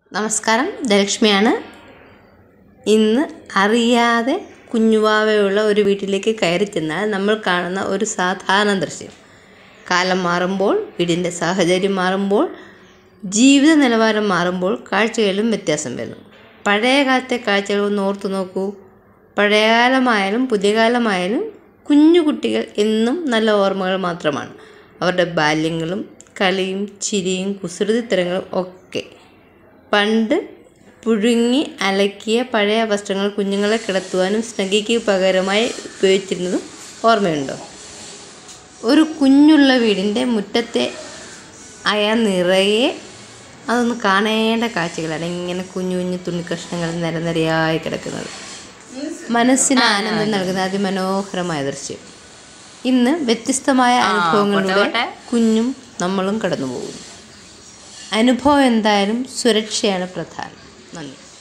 നമസ്കാരം ധനലക്ഷ്മിയാണ് ഇന്ന് അറിയാതെ കുഞ്ഞുവാവയുള്ള ഒരു വീട്ടിലേക്ക് കയറി ചെന്നാൽ നമ്മൾ കാണുന്ന ഒരു സാധാരണ ദൃശ്യം കാലം മാറുമ്പോൾ വീടിൻ്റെ സാഹചര്യം മാറുമ്പോൾ ജീവിത നിലവാരം മാറുമ്പോൾ കാഴ്ചകളിലും വ്യത്യാസം വരുന്നു പഴയ കാലത്തെ കാഴ്ചകൾ ഒന്ന് ഓർത്തു നോക്കൂ പഴയകാലമായാലും പുതിയ കാലമായാലും കുഞ്ഞു കുട്ടികൾ എന്നും നല്ല ഓർമ്മകൾ മാത്രമാണ് അവരുടെ ബാല്യങ്ങളും കളിയും ചിരിയും കുസൃതിത്തരങ്ങളും ഒക്കെ പണ്ട് പുഴുങ്ങി അലക്കിയ പഴയ വസ്ത്രങ്ങൾ കുഞ്ഞുങ്ങളെ കിടത്തുവാനും സ്നഗ്ഗിക്ക് പകരമായി ഉപയോഗിച്ചിരുന്നതും ഓർമ്മയുണ്ടോ ഒരു കുഞ്ഞുള്ള വീടിൻ്റെ മുറ്റത്തെ അയ നിറയെ അതൊന്ന് കാണേണ്ട കാഴ്ചകളാണ് ഇങ്ങനെ കുഞ്ഞു കുഞ്ഞു തുണിക്കഷ്ണങ്ങൾ നിരനിരയായി കിടക്കുന്നത് മനസ്സിന് ആനന്ദം നൽകുന്ന അതിമനോഹരമായ ദൃശ്യം ഇന്ന് വ്യത്യസ്തമായ അനുഭവങ്ങളിലൂടെ കുഞ്ഞും നമ്മളും കടന്നു പോകുന്നു അനുഭവം എന്തായാലും സുരക്ഷയാണ് പ്രധാനം നന്ദി